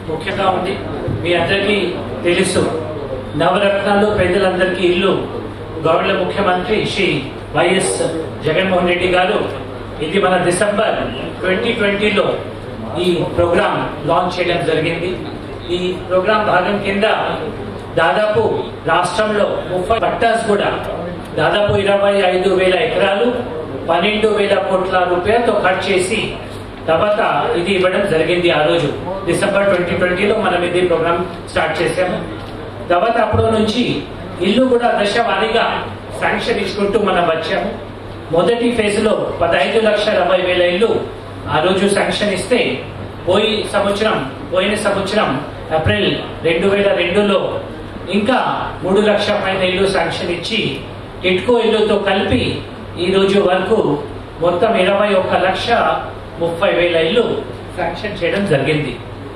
ముఖ్యంగా ఉంది మీ అందరికీ తెలుసు నవరత్నాలు పేదలందరికీ ఇల్లు గౌరవ ముఖ్యమంత్రి శ్రీ వైఎస్ జగన్మోహన్ రెడ్డి గారు ఇది మన డిసెంబర్ ట్వంటీ ట్వంటీలో ఈ ప్రోగ్రాం లాంచ్ చేయడం జరిగింది ఈ ప్రోగ్రాం భాగం కింద దాదాపు రాష్ట్రంలో ముప్పై పట్టాస్ కూడా దాదాపు ఇరవై ఐదు వేల ఎకరాలు పన్నెండు వేల కోట్ల రూపాయలతో కట్ చేసి తర్వాత ఇది ఇవ్వడం జరిగింది ఆ రోజు డిసెంబర్ ట్వంటీ ట్వంటీలో మనం ఇది ప్రోగ్రామ్ స్టార్ట్ చేసాము తర్వాత అప్పుడు నుంచి ఇల్లు కూడా దశ వారీగా శాంక్షన్ ఇచ్చుకుంటూ మనం వచ్చాము మొదటి ఫేజ్ లో పదహైదు లక్షల అరవై వేల ఇల్లు ఆ రోజు శాంక్షన్ ఇస్తే పోయి సంవత్సరం పోయిన సంవత్సరం ఏప్రిల్ రెండు వేల రెండులో ఇంకా మూడు లక్షల పైన ఇల్లు శాంక్షన్ ఇచ్చి టిట్కో ఇల్లుతో కలిపి ఈ రోజు వరకు మొత్తం ఇరవై ఒక్క లక్ష ముప్పై వేల ఇల్లు శాంక్షన్ చేయడం జరిగింది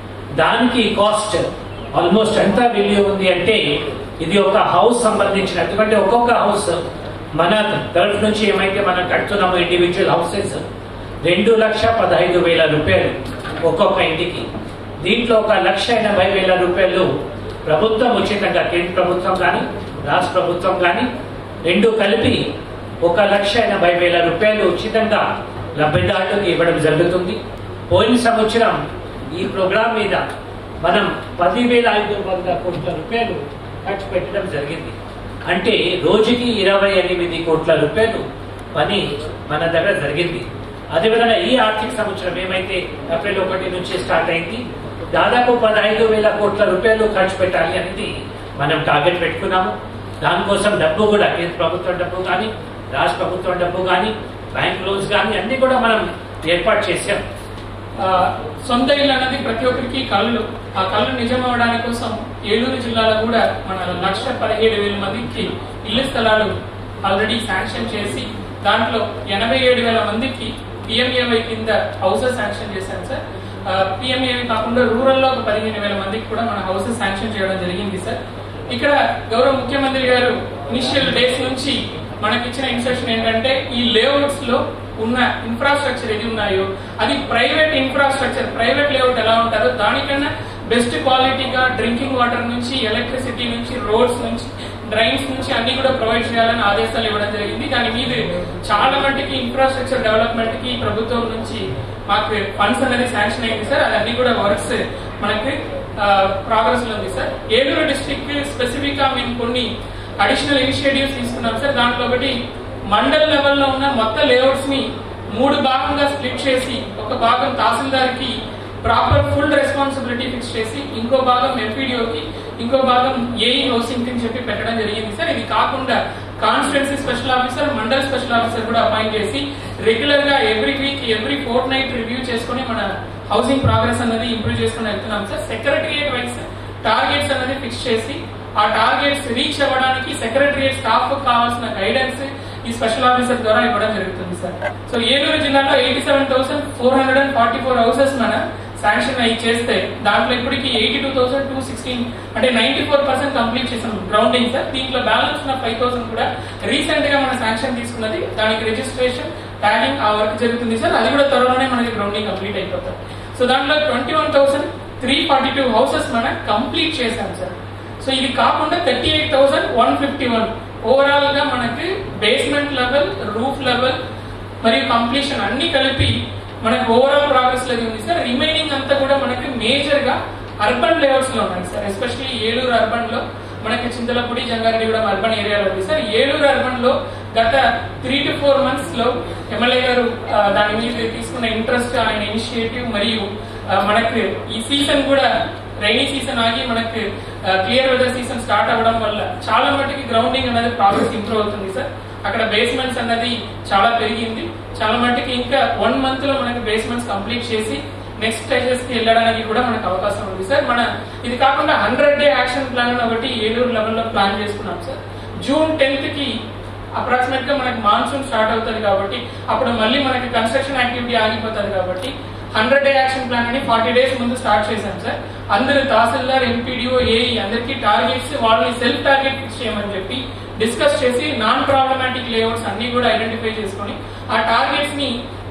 దానికి కాస్ట్ ఆల్మోస్ట్ ఎంత వాల్యూ ఉంది అంటే ఇది ఒక హౌస్ సంబంధించిన ఎందుకంటే ఒక్కొక్క హౌస్ మన తరఫు నుంచి ఏమైతే మనం కడుతున్నామో ఇండివిజువల్ హౌసెస్ రెండు లక్ష పదహైదు వేల రూపాయలు ఒక్కొక్క ఇంటికి దీంట్లో ఒక లక్ష ఎనభై వేల రూపాయలు ప్రభుత్వం ఉచితంగా కేంద్ర ప్రభుత్వం కానీ రాష్ట్ర ప్రభుత్వం కానీ రెండు కలిపి ఒక లక్ష ఎనభై వేల రూపాయలు ఉచితంగా లబ్ధిదారులకు ఇవ్వడం జరుగుతుంది పోయిన సంవత్సరం ఈ ప్రోగ్రాం మీద మనం పదివేల ఐదు వందల కోట్ల రూపాయలు ఖర్చు పెట్టడం జరిగింది అంటే రోజుకి ఇరవై ఎనిమిది కోట్ల రూపాయలు పని మన దగ్గర జరిగింది అదేవిధంగా ఈ ఆర్థిక సంవత్సరం ఏమైతే ఏప్రిల్ ఒకటి నుంచి స్టార్ట్ అయింది దాదాపు పదహైదు వేల కోట్ల రూపాయలు ఖర్చు పెట్టాలి అనేది మనం టార్గెట్ పెట్టుకున్నాము దానికోసం డబ్బు కూడా కేంద్ర ప్రభుత్వం డబ్బు కానీ రాష్ట్ర ప్రభుత్వం డబ్బు కానీ బ్యాంక్ లోన్స్ కానీ అన్ని కూడా మనం ఏర్పాటు చేశాం ఆ, సొంత ఇల్లు అనేది ప్రతి ఒక్కరికి కళ్ళు ఆ కళ్ళు నిజం అవడానికి కోసం ఏలూరు జిల్లాలో కూడా మన లక్ష పదిహేడు వేల మందికి ఇల్లు స్థలాలు ఆల్రెడీ శాంక్షన్ చేసి దాంట్లో ఎనభై ఏడు వేల మందికి పిఎంఏవై కింద హౌసెస్ శాంక్షన్ చేశాం సార్ పిఎంఏవై కాకుండా రూరల్ లో ఒక పదిహేను వేల మందికి కూడా మన హౌసెస్ శాంక్షన్ చేయడం జరిగింది సార్ ఇక్కడ గౌరవ ముఖ్యమంత్రి గారు ఇనిషియల్ డేస్ నుంచి మనకి ఇచ్చిన ఇన్స్ట్రక్షన్ ఏంటంటే ఈ లేఅవుట్స్ లో ఉన్న ఇన్ఫ్రాస్ట్రక్చర్ ఏది ఉన్నాయో అది ప్రైవేట్ ఇన్ఫ్రాస్ట్రక్చర్ ప్రైవేట్ లేఅవుట్ ఎలా ఉంటారో దానికన్నా బెస్ట్ క్వాలిటీగా డ్రింకింగ్ వాటర్ నుంచి ఎలక్ట్రిసిటీ నుంచి రోడ్స్ నుంచి డ్రైన్స్ నుంచి అన్ని కూడా ప్రొవైడ్ చేయాలని ఆదేశాలు ఇవ్వడం జరిగింది దాని మీద చాలా మట్టుకి ఇన్ఫ్రాస్ట్రక్చర్ డెవలప్మెంట్ కి ప్రభుత్వం నుంచి మాకు ఫండ్స్ అనేది శాంక్షన్ అయింది సార్ అదన్నీ కూడా వర్క్స్ మనకి ప్రోగ్రెస్ లో ఉంది సార్ ఏలూరు డిస్ట్రిక్ట్ స్పెసిఫిక్ గా మేము కొన్ని అడిషనల్ ఇనిషియేటివ్స్ తీసుకున్నాం సార్ దాంట్లో ఒకటి మండల్ లెవెల్లో ఉన్న మొత్తం లేఅవుట్స్ ని మూడు భాగంగా స్ప్లిట్ చేసి ఒక భాగం తహసీల్దార్ కి ప్రాపర్ ఫుల్ రెస్పాన్సిబిలిటీ ఫిక్స్ చేసి ఇంకో భాగం ఎంపీడీఓకి ఇంకో భాగం ఏఈ హౌసింగ్ అని చెప్పి పెట్టడం జరిగింది సార్ ఇది కాకుండా constituency special officer mandal special officer కూడా అపాయింట్ చేసి రెగ్యులర్ గా every week every fortnight review చేసుకుని మన హౌసింగ్ ప్రోగ్రెస్ అనేది ఇంప్రూవ్ చేసుకుని వెళ్తున్నాం సార్ సెక్రటరియట్ వైస్ టార్గెట్స్ అనేది ఫిక్స్ చేసి ఆ టార్గెట్స్ రీచ్ అవ్వడానికి సెక్రటరియట్ స్టాఫ్ కావాల్సిన గైడెన్స్ ఈ స్పెషల్ ఆఫీసర్ ద్వారా ఇవ్వడం జరుగుతుంది సార్ సో ఏలూరు జిల్లాలో eighty seven thousand four hundred and forty four houses మన శాంక్షన్ అయ్యి చేస్తే దాంట్లో ఇప్పటికి eighty two thousand two sixteen అంటే నైన్టీ ఫోర్ పర్సెంట్ కంప్లీట్ చేసాం గ్రౌండింగ్ సార్ దీంట్లో బ్యాలెన్స్ ఉన్న ఫైవ్ థౌసండ్ కూడా రీసెంట్ గా మన శాంక్షన్ తీసుకున్నది దానికి రిజిస్ట్రేషన్ ట్యాగింగ్ ఆ వర్క్ జరుగుతుంది సార్ అది కూడా త్వరలోనే మనకి గ్రౌండింగ్ కంప్లీట్ అయిపోతుంది సో దాంట్లో twenty one thousand three forty two houses మనం కంప్లీట్ చేశాం సార్ సో ఇది కాకుండా thirty eight thousand one fifty one overall గా మనకి బేస్మెంట్ లెవెల్ రూఫ్ లెవెల్ మరియు కంప్లీషన్ అన్ని కలిపి మనకి ఓవరాల్ ప్రోగ్రెస్ లేదు ఉంది సార్ రిమైనింగ్ అంతా కూడా మనకి మేజర్ గా అర్బన్ లేఅవుట్స్ లో ఉన్నాయి సార్ ఎస్పెషల్లీ ఏలూరు అర్బన్ లో మనకి చింతలపూడి జంగారెడ్డిగూడెం అర్బన్ ఏరియాలో ఉంది సార్ ఏలూరు అర్బన్ లో గత త్రీ టు ఫోర్ మంత్స్ లో ఎమ్మెల్యే గారు ఆ, దాని మీద తీసుకున్న ఇంట్రెస్ట్ ఆయన ఇనిషియేటివ్ మరియు ఆ, మనకి ఈ సీజన్ కూడా రైనీ సీజన్ ఆగి మనకి క్లియర్ వెదర్ సీజన్ స్టార్ట్ అవ్వడం వల్ల చాలా మటుకి గ్రౌండింగ్ అనేది ప్రాసెస్ ఇంప్రూవ్ అవుతుంది సార్ అక్కడ బేస్మెంట్స్ అన్నది చాలా పెరిగింది చాలా మటుకి ఇంకా వన్ మంత్ లో మనకి బేస్మెంట్స్ కంప్లీట్ చేసి నెక్స్ట్ స్టేజెస్ కి వెళ్ళడానికి కూడా మనకు అవకాశం ఉంది సార్ మన ఇది కాకుండా హండ్రెడ్ డే యాక్షన్ ప్లాన్ ఒకటి ఏలూరు లెవెల్లో ప్లాన్ చేసుకున్నాం సార్ జూన్ టెన్త్ కి అప్రాక్సిమేట్ గా మనకి మాన్సూన్ స్టార్ట్ అవుతుంది కాబట్టి అప్పుడు మళ్ళీ మనకి కన్స్ట్రక్షన్ యాక్టివిటీ ఆగిపోతుంది కాబట్టి హండ్రెడ్ డే యాక్షన్ ప్లాన్ అని ఫార్టీ డేస్ ముందు స్టార్ట్ చేశాం సార్ అందరు తహసీల్దార్ ఎంపీడీఓ ఏఈ అందరికీ టార్గెట్స్ వాళ్ళని సెల్ఫ్ టార్గెట్ ఫిక్స్ చేయమని చెప్పి డిస్కస్ చేసి నాన్ ప్రాబ్లమాటిక్ లేఅవుట్స్ అన్ని కూడా ఐడెంటిఫై చేసుకొని ఆ టార్గెట్స్ ని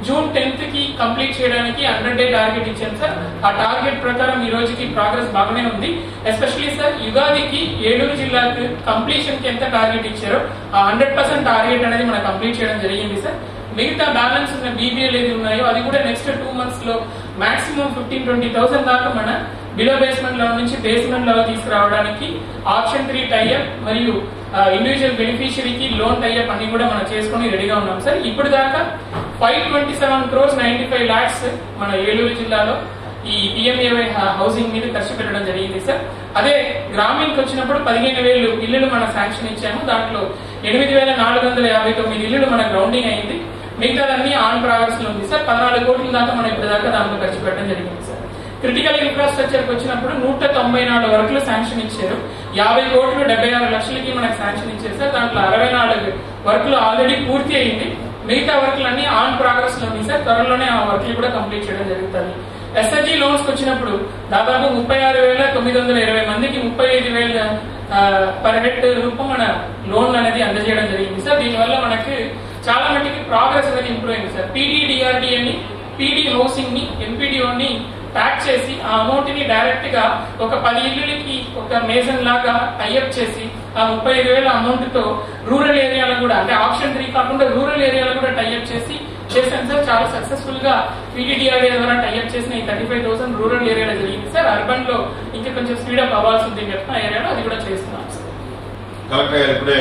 జూన్ టెన్త్ కి కంప్లీట్ చేయడానికి హండ్రెడ్ డే టార్గెట్ ఇచ్చాను సార్ ఆ టార్గెట్ ప్రకారం ఈ రోజుకి ప్రోగ్రెస్ బాగానే ఉంది ఎస్పెషల్లీ సార్ యుగాదికి ఏలూరు జిల్లాకు కంప్లీషన్ కి ఎంత టార్గెట్ ఇచ్చారో ఆ హండ్రెడ్ పర్సెంట్ టార్గెట్ అనేది మనం కంప్లీట్ చేయడం జరిగింది సార్ మిగతా బ్యాలెన్స్ ఉన్న బీబీఎల్ ఏది ఉన్నాయో అది కూడా నెక్స్ట్ టూ మంత్స్ లో మాక్సిమం ఫిఫ్టీన్ ట్వంటీ థౌసండ్ దాకా మన బిలో బేస్మెంట్ లెవెల్ నుంచి బేస్మెంట్ లెవెల్ తీసుకురావడానికి ఆప్షన్ త్రీ టైఅప్ మరియు ఇండివిజువల్ బెనిఫిషియరీకి లోన్ టైఅప్ అన్ని కూడా మనం చేసుకుని రెడీగా ఉన్నాం సార్ ఇప్పుడు దాకా five twenty seven crores ninety five lakhs మన ఏలూరు జిల్లాలో ఈ పిఎంఏవై హౌసింగ్ మీద ఖర్చు పెట్టడం జరిగింది సార్ అదే గ్రామీణకి వచ్చినప్పుడు పదిహేను వేలు ఇల్లులు మన శాంక్షన్ ఇచ్చాము దాంట్లో ఎనిమిది వేల నాలుగు వందల యాభై తొమ్మిది ఇల్లులు మన గ్రౌండింగ్ అయింది మిగతాదన్నీ ఆన్ ప్రాగ్రెస్ లో ఉంది సార్ పద్నాలుగు కోట్ల దాకా మనం ఇప్పుడు దాకా దాంట్లో ఖర్చు పెట్టడం జరిగింది సార్ క్రిటికల్ ఇన్ఫ్రాస్ట్రక్చర్ వచ్చినప్పుడు నూట తొంభై నాలుగు వర్కులు శాంక్షన్ ఇచ్చారు యాభై కోట్లు డెబ్బై ఆరు లక్షలకి మనకు శాంక్షన్ ఇచ్చారు సార్ దాంట్లో అరవై నాలుగు వర్కులు ఆల్రెడీ పూర్తి అయింది మిగతా వర్కులు అన్ని ఆన్ ప్రోగ్రెస్ లో ఉంది సార్ త్వరలోనే ఆ వర్కులు కూడా కంప్లీట్ చేయడం జరుగుతుంది ఎస్ఎస్జీ లోన్స్ వచ్చినప్పుడు దాదాపు ముప్పై ఆరు వేల తొమ్మిది వందల ఇరవై మందికి ముప్పై ఐదు వేల పర్ హెడ్ రూపం మన లోన్ అనేది అందజేయడం జరిగింది సార్ దీనివల్ల మనకి చాలా మటుకి ప్రోగ్రెస్ అనేది ఇంప్రూవ్ అయింది సార్ పీడీడిఆర్డి అని పీడీ హౌసింగ్ ని ఎంపీడీఓని ప్యాక్ చేసి ఆ అమౌంట్ ని డైరెక్ట్ గా ఒక పది ఇల్లులకి ఒక మేజన్ లాగా టైఅప్ చేసి ఆ ముప్పై ఐదు వేల అమౌంట్ తో రూరల్ ఏరియాలో కూడా అంటే ఆప్షన్ త్రీ కాకుండా రూరల్ ఏరియాలో కూడా టైఅప్ చేసి చేశాను సార్ చాలా సక్సెస్ఫుల్ గా పీటీడీఆర్ఏ ద్వారా టైఅప్ చేసిన ఈ థర్టీ ఫైవ్ థౌసండ్ రూరల్ ఏరియాలో జరిగింది సార్ అర్బన్ లో ఇంకా కొంచెం స్పీడ్ అప్ అవ్వాల్సి ఉంది చెప్తున్న ఏరియాలో అది కూడా చేస్తున్నాం సార్ కలెక్టర్ గారు ఇప్పుడే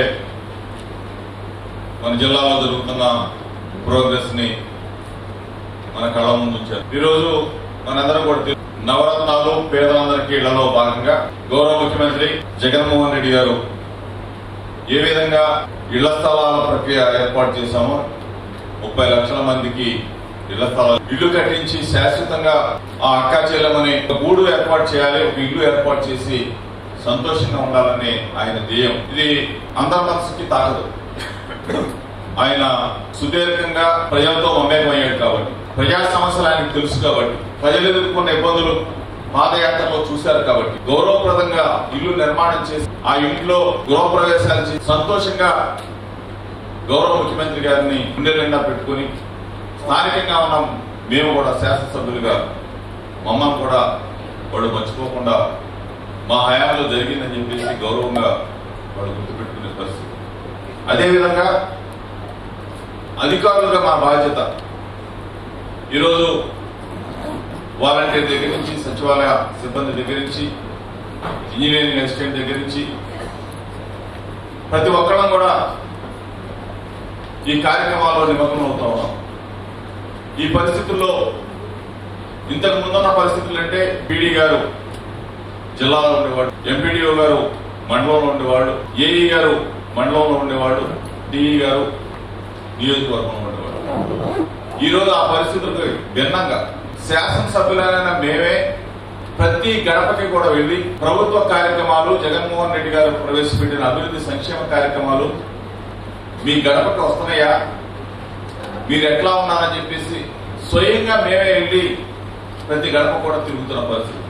మన జిల్లాలో జరుగుతున్న ప్రోగ్రెస్ ని మన కళ్ళ ముందు ఉంచారు ఈరోజు మనందరం కూడా తెలుసు. నవరత్నాలు పేదలందరికీ ఇళ్లలో భాగంగా గౌరవ ముఖ్యమంత్రి జగన్మోహన్ రెడ్డి గారు ఏ విధంగా ఇళ్ల స్థలాల ప్రక్రియ ఏర్పాటు చేశామో ముప్పై లక్షల మందికి ఇళ్ల స్థలాలు ఇల్లు కట్టించి శాశ్వతంగా ఆ అక్కా చెల్లెమని ఒక గూడు ఏర్పాటు చేయాలి ఒక ఇల్లు ఏర్పాటు చేసి సంతోషంగా ఉండాలని ఆయన ధ్యేయం ఇది అందరి మనసుకి తాకదు ఆయన సుదీర్ఘంగా ప్రజలతో మమేకమయ్యాడు కాబట్టి ప్రజా సమస్యలు ఆయనకు తెలుసు కాబట్టి ప్రజలు ఎదుర్కొన్న ఇబ్బందులు పాదయాత్రలో చూశారు కాబట్టి గౌరవప్రదంగా ఇల్లు నిర్మాణం చేసి ఆ ఇంట్లో గృహప్రవేశాలు చేసి సంతోషంగా గౌరవ ముఖ్యమంత్రి గారిని గుండె నిండా పెట్టుకుని స్థానికంగా ఉన్న మేము కూడా శాసనసభ్యులుగా మమ్మల్ని కూడా వాడు మర్చిపోకుండా మా హయాంలో జరిగిందని చెప్పేసి గౌరవంగా వాడు గుర్తుపెట్టుకునే పరిస్థితి అదేవిధంగా అధికారులుగా మా బాధ్యత ఈరోజు వాలంటీర్ దగ్గర నుంచి సచివాలయ సిబ్బంది దగ్గర నుంచి ఇంజనీరింగ్ అసిస్టెంట్ దగ్గర నుంచి ప్రతి ఒక్కరం కూడా ఈ కార్యక్రమాల్లో నిమగ్నం అవుతా ఉన్నాం ఈ పరిస్థితుల్లో ఇంతకు ముందున్న పరిస్థితులు అంటే పీడీ గారు జిల్లాలో ఉండేవాడు ఎంపీడీఓ గారు మండలంలో ఉండేవాడు ఏఈ గారు మండలంలో ఉండేవాడు డిఈ గారు నియోజకవర్గంలో ఉండేవాడు ఈ రోజు ఆ పరిస్థితులకు భిన్నంగా శాసనసభ్యులైన మేమే ప్రతి గడపకి కూడా వెళ్లి ప్రభుత్వ కార్యక్రమాలు జగన్మోహన్ రెడ్డి గారు ప్రవేశపెట్టిన అభివృద్ధి సంక్షేమ కార్యక్రమాలు మీ గడపకి వస్తున్నాయా మీరు ఎట్లా ఉన్నారని చెప్పేసి స్వయంగా మేమే వెళ్ళి ప్రతి గడప కూడా తిరుగుతున్న పరిస్థితి